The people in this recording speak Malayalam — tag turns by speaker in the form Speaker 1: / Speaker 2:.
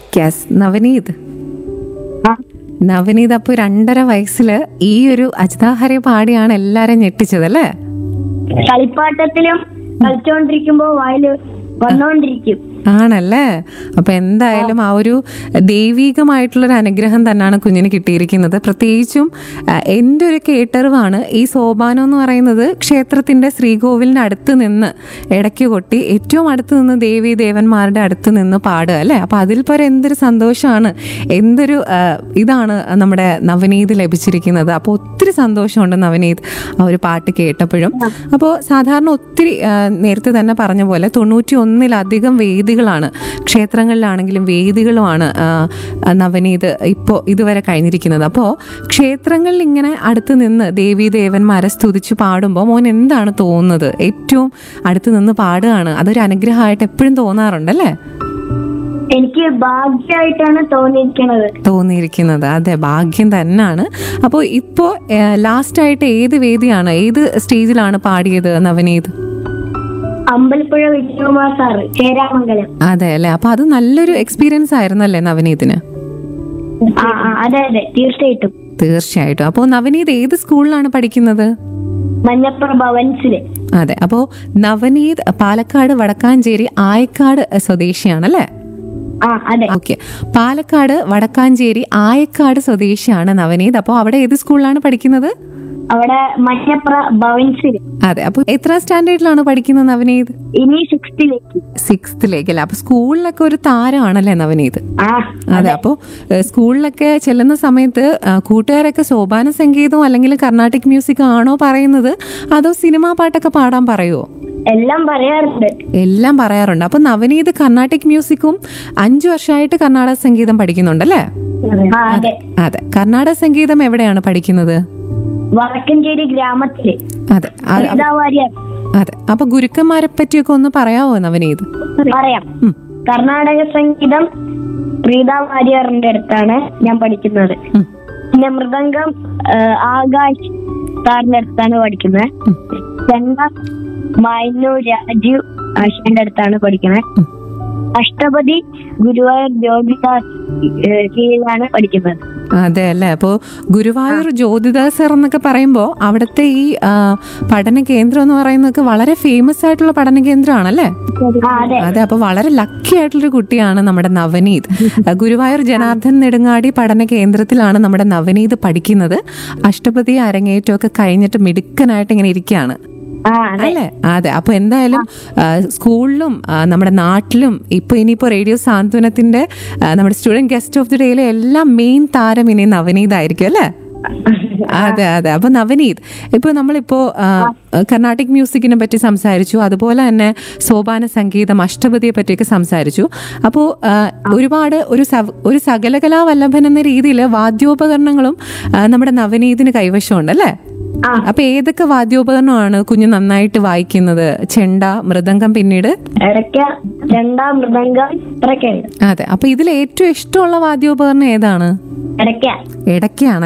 Speaker 1: യെസ് നവനീത്
Speaker 2: ആ
Speaker 1: നവനീത് അപ്പോൾ രണ്ടര വയസ്സിൽ ഈ ഒരു അജിതാഹരെ പാടിയാണ് എല്ലാരും ഞെട്ടിച്ചത് അല്ലേ
Speaker 2: കളിപ്പാട്ടത്തിലും കളിച്ചോണ്ടിരിക്കുമ്പോ വായില് വന്നോണ്ടിരിക്കും
Speaker 1: ആണല്ലേ അപ്പൊ എന്തായാലും ആ ഒരു ദൈവീകമായിട്ടുള്ളൊരു അനുഗ്രഹം തന്നെയാണ് കുഞ്ഞിന് കിട്ടിയിരിക്കുന്നത് പ്രത്യേകിച്ചും ആ, എൻ്റെ ഒരു കേട്ടറിവാണ് ഈ സോപാനം എന്ന് പറയുന്നത് ക്ഷേത്രത്തിന്റെ ശ്രീകോവിലിന്റെ അടുത്ത് നിന്ന് ഇടയ്ക്ക് കൊട്ടി ഏറ്റവും അടുത്ത് നിന്ന് ദേവി ദേവന്മാരുടെ അടുത്ത് നിന്ന് പാടുക അല്ലേ അപ്പൊ അതിൽ പരം എന്തൊരു സന്തോഷമാണ് എന്തൊരു ആ, ഇതാണ് നമ്മുടെ നവനീത് ലഭിച്ചിരിക്കുന്നത് അപ്പോൾ ഒത്തിരി സന്തോഷമുണ്ട് നവനീത് ആ ഒരു പാട്ട് കേട്ടപ്പോഴും അപ്പോൾ സാധാരണ ഒത്തിരി ആ, നേരത്തെ തന്നെ പറഞ്ഞ പോലെ തൊണ്ണൂറ്റി ഒന്നിലധികം വേദികളാണ് ക്ഷേത്രങ്ങളിലാണെങ്കിലും വേദികളുമാണ് ആ, ആ, നവനീത് ഇപ്പോൾ ഇതുവരെ കഴിഞ്ഞിരിക്കുന്നത് അപ്പോൾ ക്ഷേത്രങ്ങളിൽ ഇങ്ങനെ അടുത്ത് നിന്ന് ദേവീ ദേവന്മാരെ സ്തുതിച്ച് പാടുമ്പോൾ മോൻ എന്താണ് തോന്നുന്നത് ഏറ്റവും അടുത്ത് നിന്ന് പാടുകയാണ് അതൊരു അനുഗ്രഹമായിട്ട് എപ്പോഴും തോന്നാറുണ്ടല്ലേ
Speaker 2: എനിക്ക് ഭാഗ്യമായിട്ടാണ് തോന്നിയിരിക്കുന്നത്
Speaker 1: തോന്നിയിരിക്കുന്നത് അതെ ഭാഗ്യം തന്നെയാണ് അപ്പോൾ ഇപ്പോൾ ലാസ്റ്റ് ആയിട്ട് ഏത് വേദിയാണ് ഏത് സ്റ്റേജിലാണ് പാടിയത് നവനീത്
Speaker 2: അമ്പലപ്പുഴ വിജയകുമാർ സാറ് ചേരാമംഗലം
Speaker 1: അതെ അല്ലേ അപ്പൊ അത് നല്ലൊരു എക്സ്പീരിയൻസ് ആയിരുന്നല്ലേ നവനീതിന്
Speaker 2: ആ ആ, അതെ അതെ തീർച്ചയായിട്ടും
Speaker 1: തീർച്ചയായിട്ടും അപ്പോൾ നവനീത് ഏത് സ്കൂളിലാണ് പഠിക്കുന്നത്
Speaker 2: മഞ്ഞപ്പുറ ഭവൻസില്
Speaker 1: അതെ അപ്പോൾ നവനീത് പാലക്കാട് വടക്കാഞ്ചേരി ആയക്കാട് സ്വദേശിയാണല്ലേ
Speaker 2: ആ അതെ
Speaker 1: ഓക്കെ പാലക്കാട് വടക്കാഞ്ചേരി ആയക്കാട് സ്വദേശിയാണ് നവനീത് അപ്പോൾ അവിടെ ഏത് സ്കൂളിലാണ് പഠിക്കുന്നത്
Speaker 2: അവിടെ മഞ്ഞപ്പുറ ഭവൻസില്
Speaker 1: അതെ അപ്പോൾ എത്ര സ്റ്റാൻഡേർഡിലാണ് പഠിക്കുന്നത് നവനീത്
Speaker 2: ഇനി സിക്സ്ത്തിലേക്ക്
Speaker 1: സിക്സ്ത്തിലേക്ക് അല്ലേ അപ്പൊ സ്കൂളിലൊക്കെ ഒരു താരമാണല്ലേ നവനീത്
Speaker 2: ആ
Speaker 1: അതെ അപ്പോൾ സ്കൂളിലൊക്കെ ചെല്ലുന്ന സമയത്ത് ആ, കൂട്ടുകാരൊക്കെ സോപാന സംഗീതവും അല്ലെങ്കിൽ കർണാട്ടിക് മ്യൂസിക് ആണോ പറയുന്നത് അതോ സിനിമാ പാട്ടൊക്കെ പാടാൻ പറയുമോ
Speaker 2: എല്ലാം പറയാറുണ്ട്
Speaker 1: എല്ലാം പറയാറുണ്ട് അപ്പൊ നവനീത് കർണാട്ടിക് മ്യൂസിക്കും അഞ്ചു വർഷമായിട്ട് കർണാടക സംഗീതം പഠിക്കുന്നുണ്ടല്ലേ
Speaker 2: ആ അതെ
Speaker 1: അതെ കർണാടക സംഗീതം എവിടെയാണ് പഠിക്കുന്നത്
Speaker 2: വടക്കഞ്ചേരി ഗ്രാമത്തില്
Speaker 1: അതെ ആ-
Speaker 2: സീതാ വാര്യർ
Speaker 1: അതെ അപ്പൊ ഗുരുക്കന്മാരെ പറ്റിയൊക്കെ ഒന്ന് പറയാവോ നവനീത്
Speaker 2: പറയാം
Speaker 1: ഉം.
Speaker 2: കർണാടക സംഗീതം പ്രീത വാര്യറിന്റെ അടുത്താണ് ഞാൻ പഠിക്കുന്നത്
Speaker 1: ഉം.
Speaker 2: പിന്നെ മൃദംഗം ആ, ആകാശ് സാറിന്റെ അടുത്താണ് പഠിക്കുന്നത്
Speaker 1: ഉം.
Speaker 2: ചെണ്ട മൈനു രാജു ആശാന്റെ അടുത്താണ് പഠിക്കുന്നത്
Speaker 1: ഉം.
Speaker 2: അഷ്ടപതി ഗുരുവായൂർ ജ്യോതിദാസ് ഏ, കീഴിലാണ് പഠിക്കുന്നത്
Speaker 1: അതെ അല്ലേ അപ്പോൾ ഗുരുവായൂർ ജ്യോതിദാസ് സർ എന്നൊക്കെ പറയുമ്പോൾ അവിടുത്തെ ഈ ആ, പഠന കേന്ദ്രം എന്ന് പറയുന്നതൊക്കെ വളരെ ഫേമസ് ആയിട്ടുള്ള പഠന കേന്ദ്രമാണല്ലേ
Speaker 2: ആ അതെ
Speaker 1: അതെ അപ്പൊ വളരെ ലക്കി ആയിട്ടുള്ളൊരു കുട്ടിയാണ് നമ്മുടെ നവനീത് ആ, ഗുരുവായൂർ ജനാർദ്ദൻ നെടുങ്ങാടി പഠന കേന്ദ്രത്തിലാണ് നമ്മുടെ നവനീത് പഠിക്കുന്നത് അഷ്ടപതി അരങ്ങേറ്റമൊക്കെ കഴിഞ്ഞിട്ട് മിടുക്കനായിട്ട് ഇങ്ങനെ ഇരിക്കുകയാണ്
Speaker 2: ആ അതെ
Speaker 1: അല്ലേ അതെ അപ്പൊ എന്തായാലും ആ, സ്കൂളിലും ആ, നമ്മുടെ നാട്ടിലും ഇപ്പൊ ഇനിയിപ്പോ റേഡിയോ സാന്ത്വനത്തിന്റെ ആ, നമ്മുടെ സ്റ്റുഡന്റ് ഗസ്റ്റ് ഓഫ് ദി ഡേയിലെ എല്ലാം മെയിൻ താരം ഇനി നവനീത് ആയിരിക്കും അല്ലേ അതെ അതെ അപ്പൊ നവനീത് ഇപ്പൊ നമ്മളിപ്പോ ആ, കർണാട്ടിക് മ്യൂസിക്കിനെ പറ്റി സംസാരിച്ചു അതുപോലെ തന്നെ സോപാന സംഗീതം അഷ്ടപതിയെ പറ്റിയൊക്കെ സംസാരിച്ചു അപ്പോൾ ഒരുപാട് ഒരു സവ- ഒരു സകലകലാ വല്ലഭൻ എന്ന രീതിയിൽ വാദ്യോപകരണങ്ങളും ആ, നമ്മുടെ നവനീതിന് കൈവശമുണ്ട് അല്ലേ
Speaker 2: ആ.
Speaker 1: അപ്പൊ ഏതൊക്കെ വാദ്യോപകരണമാണ് കുഞ്ഞ് നന്നായിട്ട് വായിക്കുന്നത് ചെണ്ട മൃദംഗം പിന്നീട്
Speaker 2: ഇടയ്ക്ക് രണ്ടാം മൃദംഗം ഇത്രയൊക്കെ ഉണ്ട്
Speaker 1: അതെ അപ്പൊ ഇതിൽ ഏറ്റവും ഇഷ്ടമുള്ള വാദ്യോപകരണം ഏതാണ്
Speaker 2: ഇടയ്ക്ക
Speaker 1: ഇടയ്ക്കാണ്